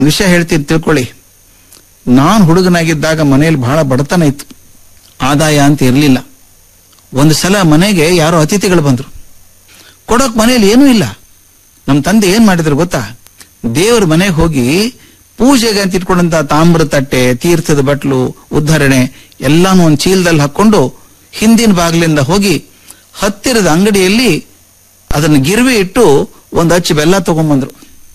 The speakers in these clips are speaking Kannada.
ವಿಷಯ ಹೇಳ್ತೀನಿ ತಿಳ್ಕೊಳ್ಳಿ ನಾನು ಹುಡುಗನಾಗಿದ್ದಾಗ ಮನೆಯಲ್ಲಿ ಬಹಳ ಬಡತನ ಇತ್ತು ಆದಾಯ ಅಂತ ಇರಲಿಲ್ಲ ಒಂದು ಸಲ ಮನೆಗೆ ಯಾರೋ ಅತಿಥಿಗಳು ಬಂದ್ರು ಕೊಡೋಕ್ ಮನೆಯಲ್ಲಿ ಏನೂ ಇಲ್ಲ ನಮ್ಮ ತಂದೆ ಏನ್ ಮಾಡಿದ್ರು ಗೊತ್ತಾ ದೇವ್ರ ಮನೆಗೆ ಹೋಗಿ ಪೂಜೆಗೆ ಅಂತ ಇಟ್ಕೊಂಡಂತ ತಾಮ್ರ ತಟ್ಟೆ ತೀರ್ಥದ ಬಟ್ಲು ಉದ್ಧರಣೆ ಎಲ್ಲಾನು ಒಂದು ಚೀಲದಲ್ಲಿ ಹಾಕೊಂಡು ಹಿಂದಿನ ಬಾಗಿಲಿಂದ ಹೋಗಿ ಹತ್ತಿರದ ಅಂಗಡಿಯಲ್ಲಿ ಅದನ್ನು ಗಿರ್ವಿ ಇಟ್ಟು ಒಂದು ಅಚ್ಚು ಬೆಲ್ಲ ತಗೊಂಡ್ಬಂದ್ರು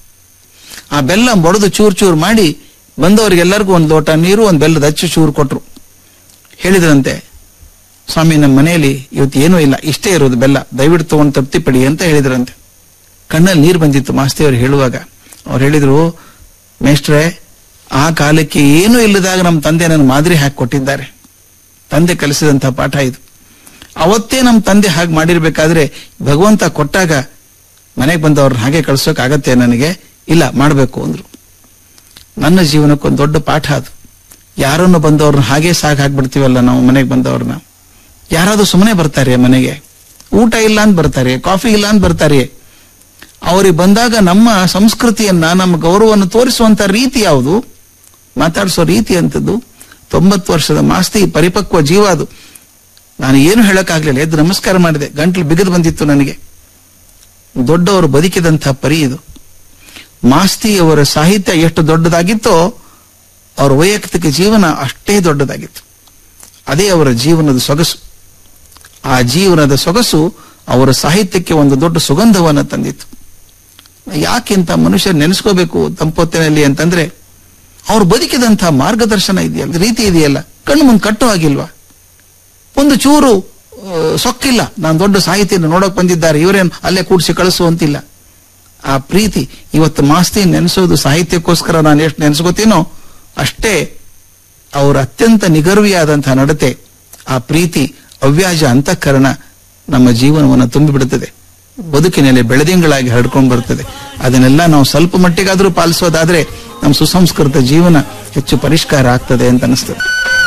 ಆ ಬೆಲ್ಲ ಬಡದು ಚೂರ್ ಚೂರ್ ಮಾಡಿ ಬಂದವರಿಗೆಲ್ಲರಿಗೂ ಒಂದು ಲೋಟ ನೀರು ಒಂದು ಬೆಲ್ಲದ ಅಚ್ಚು ಚೂರು ಕೊಟ್ರು ಹೇಳಿದ್ರಂತೆ ಸ್ವಾಮಿ ನಮ್ಮ ಮನೆಯಲ್ಲಿ ಇವತ್ತು ಏನೂ ಇಲ್ಲ ಇಷ್ಟೇ ಇರೋದು ಬೆಲ್ಲ ದಯವಿಟ್ಟು ತಗೊಂಡು ತೃಪ್ತಿ ಪಡಿ ಅಂತ ಹೇಳಿದ್ರಂತೆ ಕಣ್ಣಲ್ಲಿ ನೀರು ಬಂದಿತ್ತು ಮಾಸ್ತಿಯವರು ಹೇಳುವಾಗ ಅವ್ರು ಹೇಳಿದ್ರು ಮೇಷ್ಟ್ರೆ ಆ ಕಾಲಕ್ಕೆ ಏನೂ ಇಲ್ಲದಾಗ ನಮ್ಮ ತಂದೆ ನನ್ನ ಮಾದರಿ ಹಾಕಿ ಕೊಟ್ಟಿದ್ದಾರೆ ತಂದೆ ಕಲಿಸಿದಂತಹ ಪಾಠ ಇದು ಅವತ್ತೇ ನಮ್ಮ ತಂದೆ ಹಾಗೆ ಮಾಡಿರ್ಬೇಕಾದ್ರೆ ಭಗವಂತ ಕೊಟ್ಟಾಗ ಮನೆಗೆ ಬಂದವ್ರನ್ನ ಹಾಗೆ ಕಳ್ಸೋಕ್ ಆಗತ್ತೆ ನನಗೆ ಇಲ್ಲ ಮಾಡಬೇಕು ಅಂದ್ರು ನನ್ನ ಜೀವನಕ್ಕೊಂದು ದೊಡ್ಡ ಪಾಠ ಅದು ಯಾರನ್ನು ಬಂದವ್ರನ್ನ ಹಾಗೆ ಸಾಗ್ ಹಾಕ್ಬಿಡ್ತೀವಲ್ಲ ನಾವು ಮನೆಗೆ ಬಂದವ್ರನ್ನ ಯಾರಾದ್ರೂ ಸುಮ್ಮನೆ ಬರ್ತಾರೆ ಮನೆಗೆ ಊಟ ಇಲ್ಲ ಅಂತ ಬರ್ತಾರೆ ಕಾಫಿ ಇಲ್ಲ ಅಂತ ಬರ್ತಾರೆ ಅವ್ರಿಗೆ ಬಂದಾಗ ನಮ್ಮ ಸಂಸ್ಕೃತಿಯನ್ನ ನಮ್ಮ ಗೌರವವನ್ನು ತೋರಿಸುವಂತ ರೀತಿ ಯಾವುದು ಮಾತಾಡಿಸೋ ರೀತಿ ಅಂತದ್ದು ತೊಂಬತ್ತು ವರ್ಷದ ಮಾಸ್ತಿ ಪರಿಪಕ್ವ ಜೀವ ಅದು ನಾನು ಏನು ಹೇಳಕ್ಕಾಗ್ಲಿಲ್ಲ ಎದ್ದು ನಮಸ್ಕಾರ ಮಾಡಿದೆ ಗಂಟ್ಲು ಬಿಗದು ಬಂದಿತ್ತು ನನಗೆ ದೊಡ್ಡವರು ಬದುಕಿದಂಥ ಪರಿ ಇದು ಮಾಸ್ತಿಯವರ ಸಾಹಿತ್ಯ ಎಷ್ಟು ದೊಡ್ಡದಾಗಿತ್ತೋ ಅವರ ವೈಯಕ್ತಿಕ ಜೀವನ ಅಷ್ಟೇ ದೊಡ್ಡದಾಗಿತ್ತು ಅದೇ ಅವರ ಜೀವನದ ಸೊಗಸು ಆ ಜೀವನದ ಸೊಗಸು ಅವರ ಸಾಹಿತ್ಯಕ್ಕೆ ಒಂದು ದೊಡ್ಡ ಸುಗಂಧವನ್ನು ತಂದಿತ್ತು ಯಾಕಿಂತ ಮನುಷ್ಯ ನೆನೆಸ್ಕೋಬೇಕು ತಂಪೊತ್ತಿನಲ್ಲಿ ಅಂತಂದ್ರೆ ಅವ್ರು ಬದುಕಿದಂಥ ಮಾರ್ಗದರ್ಶನ ಇದೆಯಲ್ಲ ರೀತಿ ಇದೆಯಲ್ಲ ಕಣ್ಣು ಮುಂದೆ ಕಟ್ಟೋ ಆಗಿಲ್ವಾ ಒಂದು ಚೂರು ಆ, ಸೊಕ್ಕಿಲ್ಲ ನಾನು ದೊಡ್ಡ ಸಾಹಿತ್ಯನ ನೋಡಕ್ ಬಂದಿದ್ದಾರೆ ಇವರೇನು ಅಲ್ಲೇ ಕೂಡಿಸಿ ಕಳಿಸು ಅಂತಿಲ್ಲ ಆ ಪ್ರೀತಿ ಇವತ್ತು ಮಾಸ್ತಿ ನೆನೆಸೋದು ಸಾಹಿತ್ಯಕ್ಕೋಸ್ಕರ ನಾನು ಎಷ್ಟು ನೆನೆಸ್ಕೋತೀನೋ ಅಷ್ಟೇ ಅವರ ಅತ್ಯಂತ ನಿಗರ್ವಿಯಾದಂತಹ ನಡತೆ ಆ ಪ್ರೀತಿ ಅವ್ಯಾಜ ಅಂತಃಕರಣ ನಮ್ಮ ಜೀವನವನ್ನು ತುಂಬಿಬಿಡುತ್ತದೆ ಬದುಕಿನಲ್ಲಿ ಬೆಳೆದಿಂಗಳಾಗಿ ಹರಡ್ಕೊಂಡು ಬರ್ತದೆ ಅದನ್ನೆಲ್ಲ ನಾವು ಸ್ವಲ್ಪ ಮಟ್ಟಿಗಾದ್ರೂ ಪಾಲಿಸೋದಾದ್ರೆ ನಮ್ಮ ಸುಸಂಸ್ಕೃತ ಜೀವನ ಹೆಚ್ಚು ಪರಿಷ್ಕಾರ ಆಗ್ತದೆ ಅಂತ ಅನಿಸ್ತದೆ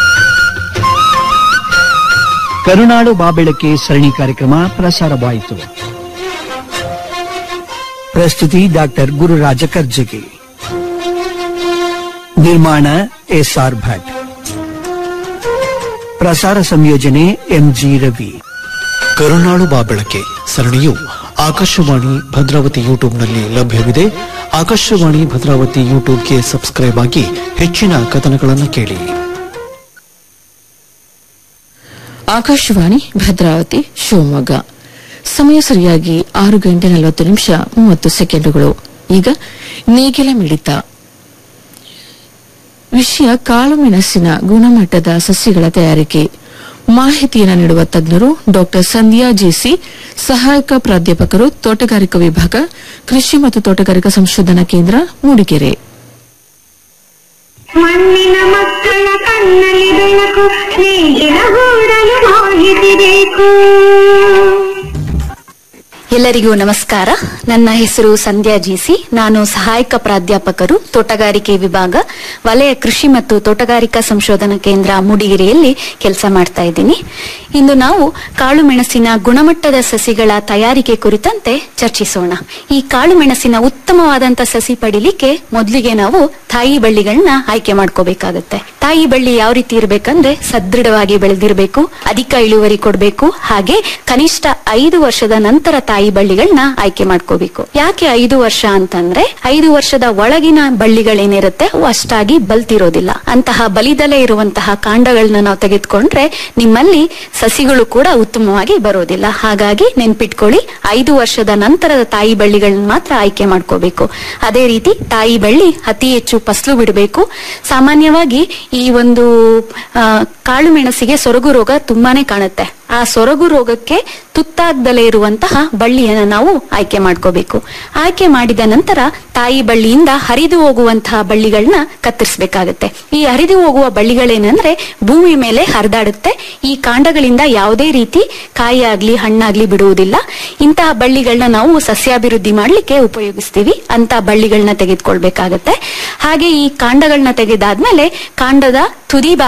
ಕರುನಾಡು ಬಾಬೆಳಕೆ ಸರಣಿ ಕಾರ್ಯಕ್ರಮ ಪ್ರಸಾರವಾಯಿತು ಪ್ರಸ್ತುತಿ ಡಾಕ್ಟರ್ ಗುರುರಾಜ ಕರ್ಜಗಿ ನಿರ್ಮಾಣ ಎಸ್ಆರ್ ಭಟ್ ಪ್ರಸಾರ ಸಂಯೋಜನೆ ಎಂಜಿ ರವಿ ಕರುನಾಳು ಬಾಬೆಳಕೆ ಸರಣಿಯು ಆಕಾಶವಾಣಿ ಭದ್ರಾವತಿ ಯೂಟ್ಯೂಬ್ನಲ್ಲಿ ಲಭ್ಯವಿದೆ ಆಕಾಶವಾಣಿ ಭದ್ರಾವತಿ ಯೂಟ್ಯೂಬ್ಗೆ ಸಬ್ಸ್ಕ್ರೈಬ್ ಆಗಿ ಹೆಚ್ಚಿನ ಕಥನಗಳನ್ನು ಕೇಳಿ ಆಕಾಶವಾಣಿ ಭದ್ರಾವತಿ ಶಿವಮೊಗ್ಗ ಸಮಯ ಸರಿಯಾಗಿ ಆರು ಗಂಟೆ ನಲವತ್ತು ನಿಮಿಷ ಮೂವತ್ತು ಸೆಕೆಂಡುಗಳು ಈಗ ನೇಗಿಲ ಮಿಡಿತ ವಿಷಯ ಕಾಳು ಮೆಣಸಿನ ಗುಣಮಟ್ಟದ ಸಸ್ಯಗಳ ತಯಾರಿಕೆ ಮಾಹಿತಿಯನ್ನು ನೀಡುವ ತಜ್ಞರು ಡಾಕ್ಟರ್ ಸಂಧ್ಯಾ ಜೆಸಿ ಸಹಾಯಕ ಪ್ರಾಧ್ಯಾಪಕರು ತೋಟಗಾರಿಕಾ ವಿಭಾಗ ಕೃಷಿ ಮತ್ತು ತೋಟಗಾರಿಕಾ ಸಂಶೋಧನಾ ಕೇಂದ್ರ ಮೂಡಿಗೆರೆ ಮಣ್ಣಿನ ಮಕ್ಕಳ ಕಣ್ಣಲ್ಲಿ ಬೆಳಕು ನೇಗಿಲ ಗೂಡಲು ಮಾಹಿತಿ ಬೇಕು ಎಲ್ಲರಿಗೂ ನಮಸ್ಕಾರ ನನ್ನ ಹೆಸರು ಸಂಧ್ಯಾ ಜಿಸಿ ನಾನು ಸಹಾಯಕ ಪ್ರಾಧ್ಯಾಪಕರು ತೋಟಗಾರಿಕೆ ವಿಭಾಗ ವಲಯ ಕೃಷಿ ಮತ್ತು ತೋಟಗಾರಿಕಾ ಸಂಶೋಧನಾ ಕೇಂದ್ರ ಮೂಡಿಗೆರೆಯಲ್ಲಿ ಕೆಲಸ ಮಾಡ್ತಾ ಇದ್ದೀನಿ ಇಂದು ನಾವು ಕಾಳು ಮೆಣಸಿನ ಗುಣಮಟ್ಟದ ಸಸಿಗಳ ತಯಾರಿಕೆ ಕುರಿತಂತೆ ಚರ್ಚಿಸೋಣ ಈ ಕಾಳು ಮೆಣಸಿನ ಉತ್ತಮವಾದಂತ ಸಸಿ ಪಡಿಲಿಕ್ಕೆ ಮೊದಲಿಗೆ ನಾವು ತಾಯಿ ಬಳ್ಳಿಗಳನ್ನ ಆಯ್ಕೆ ಮಾಡ್ಕೋಬೇಕಾಗತ್ತೆ ತಾಯಿ ಬಳ್ಳಿ ಯಾವ ರೀತಿ ಇರಬೇಕಂದ್ರೆ ಸದೃಢವಾಗಿ ಬೆಳೆದಿರಬೇಕು ಅಧಿಕ ಇಳುವರಿ ಕೊಡಬೇಕು ಹಾಗೆ ಕನಿಷ್ಠ ಐದು ವರ್ಷದ ನಂತರ ತಾಯಿ ಬಳ್ಳಿಗಳನ್ನ ಆಯ್ಕೆ ಮಾಡ್ಕೋಬೇಕು ಯಾಕೆ ಐದು ವರ್ಷ ಅಂತಂದ್ರೆ ಐದು ವರ್ಷದ ಒಳಗಿನ ಬಳ್ಳಿಗಳೇನಿರುತ್ತೆ ಅವು ಅಷ್ಟಾಗಿ ಬಲ್ತಿರೋದಿಲ್ಲ ಅಂತಹ ಬಲಿದಲೆ ಇರುವಂತಹ ಕಾಂಡಗಳನ್ನ ನಾವು ತೆಗೆದುಕೊಂಡ್ರೆ ನಿಮ್ಮಲ್ಲಿ ಸಸಿಗಳು ಕೂಡ ಉತ್ತಮವಾಗಿ ಬರೋದಿಲ್ಲ ಹಾಗಾಗಿ ನೆನ್ಪಿಟ್ಕೊಳ್ಳಿ ಐದು ವರ್ಷದ ನಂತರದ ತಾಯಿ ಬಳ್ಳಿಗಳನ್ನ ಮಾತ್ರ ಆಯ್ಕೆ ಮಾಡ್ಕೋಬೇಕು ಅದೇ ರೀತಿ ತಾಯಿ ಬಳ್ಳಿ ಅತಿ ಹೆಚ್ಚು ಫಸಲು ಬಿಡಬೇಕು ಸಾಮಾನ್ಯವಾಗಿ ಈ ಒಂದು ಆ, ಕಾಳು ಮೆಣಸಿಗೆ ಸೊರಗು ರೋಗ ತುಂಬಾನೇ ಕಾಣುತ್ತೆ ಆ ಸೊರಗು ರೋಗಕ್ಕೆ ತುತ್ತಾಗ್ದಲೇ ಇರುವಂತಹ ಬಳ್ಳಿಯನ್ನ ನಾವು ಆಯ್ಕೆ ಮಾಡ್ಕೋಬೇಕು ಆಯ್ಕೆ ಮಾಡಿದ ನಂತರ ತಾಯಿ ಬಳ್ಳಿಯಿಂದ ಹರಿದು ಹೋಗುವಂತಹ ಬಳ್ಳಿಗಳನ್ನ ಕತ್ತರಿಸಬೇಕಾಗತ್ತೆ ಈ ಹರಿದು ಹೋಗುವ ಬಳ್ಳಿಗಳೇನಂದ್ರೆ ಭೂಮಿ ಮೇಲೆ ಹರಿದಾಡುತ್ತೆ ಈ ಕಾಂಡಗಳಿಂದ ಯಾವುದೇ ರೀತಿ ಕಾಯಿ ಆಗ್ಲಿ ಹಣ್ಣಾಗ್ಲಿ ಬಿಡುವುದಿಲ್ಲ ಇಂತಹ ಬಳ್ಳಿಗಳನ್ನ ನಾವು ಸಸ್ಯಾಭಿವೃದ್ಧಿ ಮಾಡ್ಲಿಕ್ಕೆ ಉಪಯೋಗಿಸ್ತೀವಿ ಅಂತ ಬಳ್ಳಿಗಳನ್ನ ತೆಗೆದುಕೊಳ್ಬೇಕಾಗತ್ತೆ ಹಾಗೆ ಈ ಕಾಂಡಗಳನ್ನ ತೆಗೆದಾದ್ಮೇಲೆ ಕಾಂಡದ ತುದಿ ಭಾಗ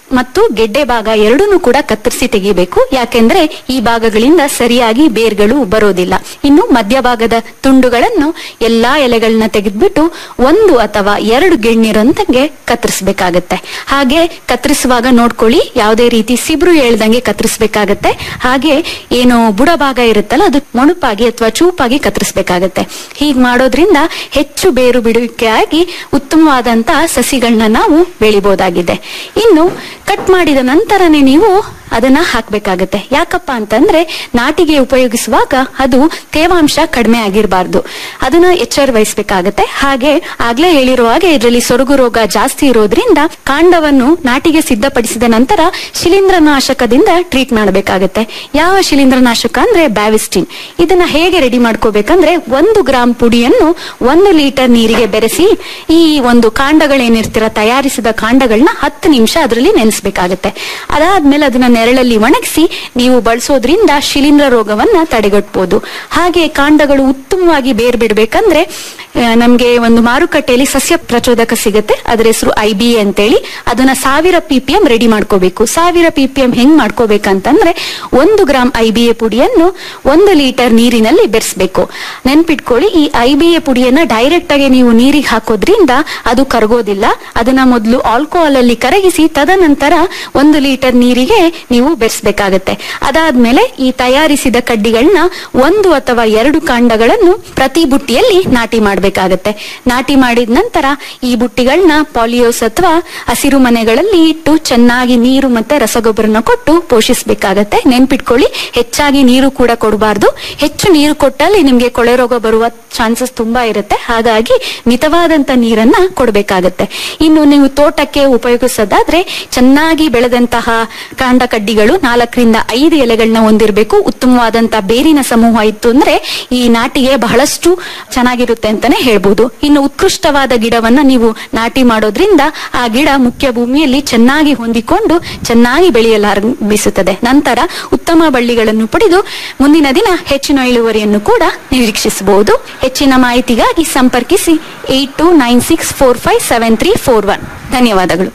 ಮತ್ತು ಗೆಡ್ಡೆ ಭಾಗ ಎರಡನ್ನೂ ಕೂಡ ಕತ್ತರಿಸಿ ತೆಗಿಬೇಕು ಯಾಕೆಂದ್ರೆ ಈ ಭಾಗಗಳಿಂದ ಸರಿಯಾಗಿ ಬೇರ್ಗಳು ಬರೋದಿಲ್ಲ ಇನ್ನು ಮಧ್ಯಭಾಗದ ತುಂಡುಗಳನ್ನು ಎಲ್ಲಾ ಎಲೆಗಳನ್ನ ತೆಗೆದ್ಬಿಟ್ಟು ಒಂದು ಅಥವಾ ಎರಡು ಗೆಣ್ಣಿರಂತಂಗೆ ಕತ್ತರಿಸಬೇಕಾಗತ್ತೆ ಹಾಗೆ ಕತ್ತರಿಸುವಾಗ ನೋಡ್ಕೊಳ್ಳಿ ಯಾವುದೇ ರೀತಿ ಸಿಬ್ರು ಹೇಳ್ದಂಗೆ ಕತ್ತರಿಸಬೇಕಾಗತ್ತೆ ಹಾಗೆ ಏನು ಬುಡ ಭಾಗ ಇರುತ್ತಲ್ಲ ಅದು ಮೊಣಪಾಗಿ ಅಥವಾ ಚೂಪಾಗಿ ಕತ್ತರಿಸಬೇಕಾಗತ್ತೆ ಹೀಗ್ ಮಾಡೋದ್ರಿಂದ ಹೆಚ್ಚು ಬೇರು ಬಿಡುವಿಕೆ ಆಗಿ ಉತ್ತಮವಾದಂತಹ ಸಸಿಗಳನ್ನ ನಾವು ಬೆಳಿಬಹುದಾಗಿದೆ ಇನ್ನು ಕಟ್ ಮಾಡಿದ ನಂತರನೇ ನೀವು ಅದನ್ನ ಹಾಕ್ಬೇಕಾಗತ್ತೆ ಯಾಕಪ್ಪ ಅಂತಂದ್ರೆ ನಾಟಿಗೆ ಉಪಯೋಗಿಸುವಾಗ ಅದು ತೇವಾಂಶ ಕಡಿಮೆ ಆಗಿರಬಾರ್ದು ಅದನ್ನ ಎಚ್ಚರ ವಹಿಸ್ಬೇಕಾಗತ್ತೆ ಹಾಗೆ ಆಗ್ಲೇ ಹೇಳಿರುವ ಹಾಗೆ ಇದರಲ್ಲಿ ಸೊರಗು ರೋಗ ಜಾಸ್ತಿ ಇರೋದ್ರಿಂದ ಕಾಂಡವನ್ನು ನಾಟಿಗೆ ಸಿದ್ಧಪಡಿಸಿದ ನಂತರ ಶಿಲೀಂಧ್ರನಾಶಕದಿಂದ ಟ್ರೀಟ್ ಮಾಡಬೇಕಾಗತ್ತೆ ಯಾವ ಶಿಲೀಂಧ್ರನಾಶಕ ಅಂದ್ರೆ ಬ್ಯಾವಿಸ್ಟಿನ್ ಇದನ್ನ ಹೇಗೆ ರೆಡಿ ಮಾಡ್ಕೋಬೇಕಂದ್ರೆ ಒಂದು ಗ್ರಾಂ ಪುಡಿಯನ್ನು ಒಂದು ಲೀಟರ್ ನೀರಿಗೆ ಬೆರೆಸಿ ಈ ಒಂದು ಕಾಂಡಗಳೇನಿರ್ತೀರ ತಯಾರಿಸಿದ ಕಾಂಡಗಳನ್ನ ಹತ್ತು ನಿಮಿಷ ಅದರಲ್ಲಿ ನೆನೆಸ್ಬೇಕಾಗತ್ತೆ ಅದಾದ್ಮೇಲೆ ಅದನ್ನ ನೆರಳಲ್ಲಿ ಒಣಗಿಸಿ ನೀವು ಬಳಸೋದ್ರಿಂದ ಶಿಲೀಂಧ್ರ ರೋಗವನ್ನ ತಡೆಗಟ್ಟಬಹುದು ಹಾಗೆ ಕಾಂಡಗಳು ಉತ್ತಮವಾಗಿ ಬೇರ್ ಬಿಡ್ಬೇಕಂದ್ರೆ ಆ, ನಮ್ಗೆ ಒಂದು ಮಾರುಕಟ್ಟೆಯಲ್ಲಿ ಸಸ್ಯ ಪ್ರಚೋದಕ ಸಿಗುತ್ತೆ ಅದರ ಹೆಸರು ಐ ಬಿ ಅಂತೇಳಿ ಅದನ್ನ ಸಾವಿರ ಪಿಪಿಎಂ ರೆಡಿ ಮಾಡ್ಕೋಬೇಕು ಸಾವಿರ ಪಿಪಿಎಂ ಹೆಂಗ್ ಮಾಡ್ಕೋಬೇಕಂತಂದ್ರೆ ಒಂದು ಗ್ರಾಂ ಐ ಬಿ ಎ ಪುಡಿಯನ್ನು ಒಂದು ಲೀಟರ್ ನೀರಿನಲ್ಲಿ ಬೆರೆಸ್ಬೇಕು ನೆನ್ಪಿಟ್ಕೊಳ್ಳಿ ಈ ಐ ಬಿ ಎ ಪುಡಿಯನ್ನ ಡೈರೆಕ್ಟ್ ಆಗಿ ನೀವು ನೀರಿಗೆ ಹಾಕೋದ್ರಿಂದ ಅದು ಕರಗೋದಿಲ್ಲ ಅದನ್ನ ಮೊದಲು ಆಲ್ಕೋಹಾಲ್ ಅಲ್ಲಿ ಕರಗಿಸಿ ತದನಂತರ ಒಂದು ಲೀಟರ್ ನೀರಿಗೆ ನೀವು ಬೆರೆಸ್ಬೇಕಾಗತ್ತೆ ಅದಾದ್ಮೇಲೆ ಈ ತಯಾರಿಸಿದ ಕಡ್ಡಿಗಳನ್ನ ಒಂದು ಅಥವಾ ಎರಡು ಕಾಂಡಗಳನ್ನು ಪ್ರತಿ ಬುಟ್ಟಿಯಲ್ಲಿ ನಾಟಿ ಮಾಡಬೇಕಾಗತ್ತೆ ನಾಟಿ ಮಾಡಿದ ನಂತರ ಈ ಬುಟ್ಟಿಗಳನ್ನ ಪಾಲಿಯೋಸ್ ಅಥವಾ ಹಸಿರು ಮನೆಗಳಲ್ಲಿ ಇಟ್ಟು ಚೆನ್ನಾಗಿ ನೀರು ಮತ್ತೆ ರಸಗೊಬ್ಬರನ ಕೊಟ್ಟು ಪೋಷಿಸಬೇಕಾಗತ್ತೆ ನೆನ್ಪಿಟ್ಕೊಳ್ಳಿ ಹೆಚ್ಚಾಗಿ ನೀರು ಕೂಡ ಕೊಡಬಾರ್ದು ಹೆಚ್ಚು ನೀರು ಕೊಟ್ಟಲ್ಲಿ ನಿಮ್ಗೆ ಕೊಳೆ ರೋಗ ಬರುವ ಚಾನ್ಸಸ್ ತುಂಬಾ ಇರುತ್ತೆ ಹಾಗಾಗಿ ಮಿತವಾದಂತ ನೀರನ್ನ ಕೊಡಬೇಕಾಗತ್ತೆ ಇನ್ನು ನೀವು ತೋಟಕ್ಕೆ ಉಪಯೋಗಿಸೋದಾದ್ರೆ ಚೆನ್ನಾಗಿ ಬೆಳೆದಂತಹ ಕಾಂಡ ಕಡ್ಡಿಗಳು ನಾಲ್ಕರಿಂದ ಐದು ಎಲೆಗಳನ್ನ ಹೊಂದಿರಬೇಕು ಉತ್ತಮವಾದಂತಹ ಬೇರಿನ ಸಮೂಹ ಇತ್ತು ಅಂದ್ರೆ ಈ ನಾಟಿಗೆ ಬಹಳಷ್ಟು ಚೆನ್ನಾಗಿರುತ್ತೆ ಅಂತಾನೆ ಹೇಳ್ಬೋದು ಇನ್ನು ಉತ್ಕೃಷ್ಟವಾದ ಗಿಡವನ್ನ ನೀವು ನಾಟಿ ಮಾಡೋದ್ರಿಂದ ಆ ಗಿಡ ಮುಖ್ಯ ಭೂಮಿಯಲ್ಲಿ ಚೆನ್ನಾಗಿ ಹೊಂದಿಕೊಂಡು ಚೆನ್ನಾಗಿ ಬೆಳೆಯಲಾರಂಭಿಸುತ್ತದೆ ನಂತರ ಉತ್ತಮ ಬಳ್ಳಿಗಳನ್ನು ಪಡೆದು ಮುಂದಿನ ದಿನ ಹೆಚ್ಚಿನ ಇಳುವರಿಯನ್ನು ಕೂಡ ನಿರೀಕ್ಷಿಸಬಹುದು ಹೆಚ್ಚಿನ ಮಾಹಿತಿಗಾಗಿ ಸಂಪರ್ಕಿಸಿ eight two nine six four five seven three four one ಧನ್ಯವಾದಗಳು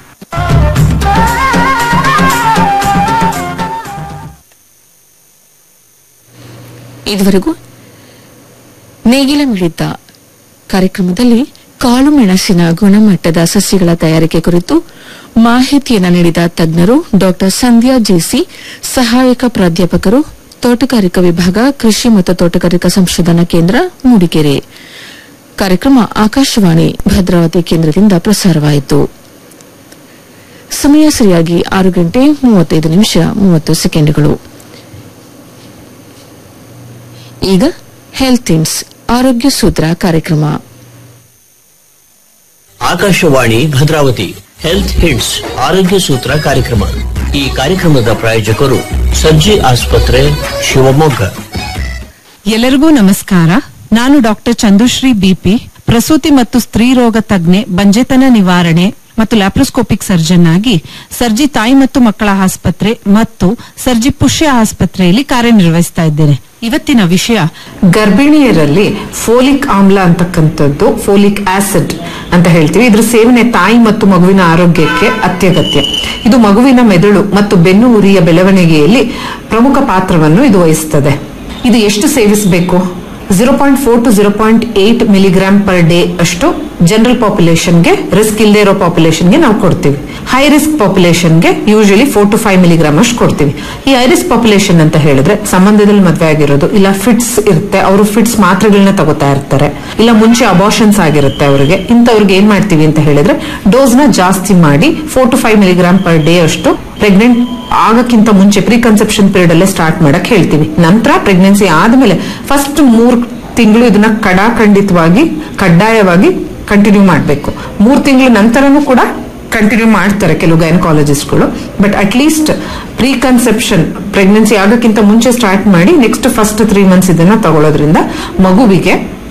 ಇದುವರೆಗೂ ನೇಗಿಲ ಮಿಡಿತ ಕಾರ್ಯಕ್ರಮದಲ್ಲಿ ಕಾಳು ಮೆಣಸಿನ ಗುಣಮಟ್ಟದ ಸಸ್ಯಗಳ ತಯಾರಿಕೆ ಕುರಿತು ಮಾಹಿತಿಯನ್ನು ನೀಡಿದ ತಜ್ಞರು ಡಾಕ್ಟರ್ ಸಂಧ್ಯಾ ಜೆಸಿ ಸಹಾಯಕ ಪ್ರಾಧ್ಯಾಪಕರು ತೋಟಗಾರಿಕಾ ವಿಭಾಗ ಕೃಷಿ ಮತ್ತು ತೋಟಗಾರಿಕಾ ಸಂಶೋಧನಾ ಕೇಂದ್ರ ಮೂಡಿಗೆರೆ ಕಾರ್ಯಕ್ರಮ ಆಕಾಶವಾಣಿ ಭದ್ರಾವತಿ ಕೇಂದ್ರದಿಂದ ಪ್ರಸಾರವಾಯಿತು ಸಮಯ ಸರಿಯಾಗಿ ಆರು ಗಂಟೆ ಮೂವತ್ತೈದು ನಿಮಿಷ ಮೂವತ್ತು ಸೆಕೆಂಡ್ಗಳು ಈಗ ಹೆಲ್ತ್ ಇನ್ಸ್ ಆರೋಗ್ಯ ಸೂತ್ರ ಕಾರ್ಯಕ್ರಮ ಆಕಾಶವಾಣಿ ಭದ್ರಾವತಿ ಹೆಲ್ತ್ ಹಿಂಟ್ಸ್ ಆರೋಗ್ಯ ಸೂತ್ರ ಕಾರ್ಯಕ್ರಮ ಈ ಕಾರ್ಯಕ್ರಮದ ಪ್ರಾಯೋಜಕರು ಸರ್ಜಿ ಆಸ್ಪತ್ರೆ ಶಿವಮೊಗ್ಗ ಎಲ್ಲರಿಗೂ ನಮಸ್ಕಾರ ನಾನು ಡಾಕ್ಟರ್ ಚಂದುಶ್ರೀ ಬಿಪಿ ಪ್ರಸೂತಿ ಮತ್ತು ಸ್ತ್ರೀ ರೋಗ ತಜ್ಞೆ ಬಂಜೆತನ ನಿವಾರಣೆ ಮತ್ತು ಲ್ಯಾಪ್ರೋಸ್ಕೋಪಿಕ್ ಸರ್ಜನ್ ಆಗಿ ಸರ್ಜಿ ತಾಯಿ ಮತ್ತು ಮಕ್ಕಳ ಆಸ್ಪತ್ರೆ ಮತ್ತು ಸರ್ಜಿ ಪುಷ್ಯ ಆಸ್ಪತ್ರೆಯಲ್ಲಿ ಕಾರ್ಯನಿರ್ವಹಿಸ್ತಾ ಇದ್ದೇನೆ ಇವತ್ತಿನ ವಿಷಯ ಗರ್ಭಿಣಿಯರಲ್ಲಿ ಫೋಲಿಕ್ ಆಮ್ಲ ಅಂತಕ್ಕಂಥದ್ದು ಫೋಲಿಕ್ ಆಸಿಡ್ ಅಂತ ಹೇಳ್ತೀವಿ ಇದ್ರ ಸೇವನೆ ತಾಯಿ ಮತ್ತು ಮಗುವಿನ ಆರೋಗ್ಯಕ್ಕೆ ಅತ್ಯಗತ್ಯ ಇದು ಮಗುವಿನ ಮೆದುಳು ಮತ್ತು ಬೆನ್ನು ಉರಿಯ ಬೆಳವಣಿಗೆಯಲ್ಲಿ ಪ್ರಮುಖ ಪಾತ್ರವನ್ನು ಇದು ವಹಿಸುತ್ತದೆ ಇದು ಎಷ್ಟು ಸೇವಿಸಬೇಕು zero point four to zero point eight milligram per day ಅಷ್ಟು ಜನರಲ್ ಪಾಪ್ಯುಲೇಷನ್ಗೆ ರಿಸ್ಕ್ ಇಲ್ಲದೆ ಇರೋ ಪಾಪ್ಯುಲೇಷನ್ಗೆ ನಾವು ಕೊಡ್ತೀವಿ ಹೈ ರಿಸ್ಕ್ ಪಾಪ್ಯುಲೇಷನ್ಗೆ usually four to five milligram ಅಷ್ಟು ಕೊಡ್ತೀವಿ ಈ ಹೈ ರಿಸ್ಕ್ ಪಾಪ್ಯುಲೇಷನ್ ಅಂತ ಹೇಳಿದ್ರೆ ಸಂಬಂಧದಲ್ಲಿ ಮದುವೆ ಆಗಿರೋದು ಇಲ್ಲ ಫಿಟ್ಸ್ ಇರುತ್ತೆ ಅವರು ಫಿಟ್ಸ್ ಮಾತ್ರೆಗಳನ್ನ ತಗೋತಾ ಇರ್ತಾರೆ ಇಲ್ಲ ಮುಂಚೆ ಅಬಾರ್ಷನ್ಸ್ ಆಗಿರುತ್ತೆ ಅವರಿಗೆ ಇಂಥವ್ರಿಗೆ ಏನ್ ಮಾಡ್ತೀವಿ ಅಂತ ಹೇಳಿದ್ರೆ ಡೋಸ್ ನ ಜಾಸ್ತಿ ಮಾಡಿ four to five milligram per day ಅಷ್ಟು ಪ್ರೆಗ್ನೆಂಟ್ ಆಗಕ್ಕಿಂತ ಮುಂಚೆ ಪ್ರೀ ಕನ್ಸೆಪ್ಷನ್ ಪೀರಿಯಡ್ ಅಲ್ಲೇ ಸ್ಟಾರ್ಟ್ ಮಾಡಕ್ ಹೇಳ್ತೀವಿ ನಂತರ ಪ್ರೆಗ್ನೆನ್ಸಿ ಆದ್ಮೇಲೆ ಫಸ್ಟ್ ಮೂರ್ ತಿಂಗಳು ಇದನ್ನ ಕಡಾಖಂಡಿತವಾಗಿ ಕಡ್ಡಾಯವಾಗಿ ಕಂಟಿನ್ಯೂ ಮಾಡಬೇಕು ಮೂರ್ ತಿಂಗಳ ನಂತರನೂ ಕೂಡ ಕಂಟಿನ್ಯೂ ಮಾಡ್ತಾರೆ ಕೆಲವು ಗೈನಕಾಲಜಿಸ್ಟ್ಗಳು but at least pre conception pregnancy ಆಗೋಕ್ಕಿಂತ ಮುಂಚೆ ಸ್ಟಾರ್ಟ್ ಮಾಡಿ ನೆಕ್ಸ್ಟ್ ಫಸ್ಟ್ ತ್ರೀ ಮಂತ್ಸ್ ಇದನ್ನ ತಗೊಳ್ಳೋದ್ರಿಂದ ಮಗುವಿಗೆ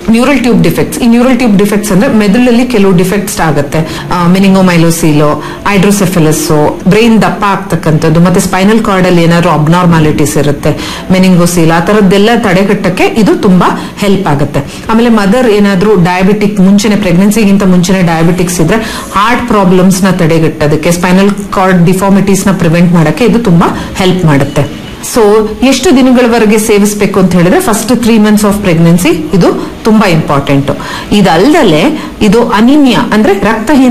ನ್ಯೂರಲ್ ಟ್ಯೂಬ್ ಡಿಫೆಕ್ಟ್ಸ್ ಈ ನ್ಯೂರಲ್ ಟ್ಯೂಬ್ ಡಿಫೆಕ್ಟ್ಸ್ ಅಂದ್ರೆ ಮೆದುಳಲ್ಲಿ ಕೆಲವು ಡಿಫೆಕ್ಟ್ಸ್ ಆಗುತ್ತೆ ಮಿನಿಂಗೋಮೈಲೋಸಿಲೋ ಹೈಡ್ರೋಸೆಫಲಸ್ ಬ್ರೈನ್ ದಪ್ಪ ಆಗ್ತಕ್ಕಂಥದ್ದು ಮತ್ತೆ ಸ್ಪೈನಲ್ ಕಾರ್ಡ್ ಅಲ್ಲಿ ಏನಾದ್ರು ಅಬ್ನಾರ್ಮಾಲಿಟೀಸ್ ಇರುತ್ತೆ ಮೆನಿಂಗೋಸೀಲ್ ಆ ತರದ್ದೆಲ್ಲ ತಡೆಗಟ್ಟಕ್ಕೆ ಇದು ತುಂಬಾ ಹೆಲ್ಪ್ ಆಗುತ್ತೆ ಆಮೇಲೆ ಮದರ್ ಏನಾದ್ರೂ ಡಯಾಬಿಟಿಕ್ ಮುಂಚೆನೆ ಪ್ರೆಗ್ನೆನ್ಸಿಗಿಂತ ಮುಂಚೆನೆ ಡಯಾಬಿಟಿಕ್ಸ್ ಇದ್ರೆ ಹಾರ್ಟ್ ಪ್ರಾಬ್ಲಮ್ಸ್ ನ ತಡೆಗಟ್ಟೋದಕ್ಕೆ ಸ್ಪೈನಲ್ ಕಾರ್ಡ್ ಡಿಫಾರ್ಮಿಟೀಸ್ ನ ಪ್ರಿವೆಂಟ್ ಮಾಡಕ್ಕೆ ಇದು ತುಂಬಾ ಹೆಲ್ಪ್ ಮಾಡುತ್ತೆ ಸೊ ಎಷ್ಟು ದಿನಗಳವರೆಗೆ ಸೇವಿಸಬೇಕು ಅಂತ ಹೇಳಿದ್ರೆ first three months of pregnancy ಇದು ತುಂಬಾ ಇಂಪಾರ್ಟೆಂಟ್ ಇದಲ್ದಲೆ ಇದು ಅನಿಮಿಯಾ ಅಂದ್ರೆ ರಕ್ತಹೀನ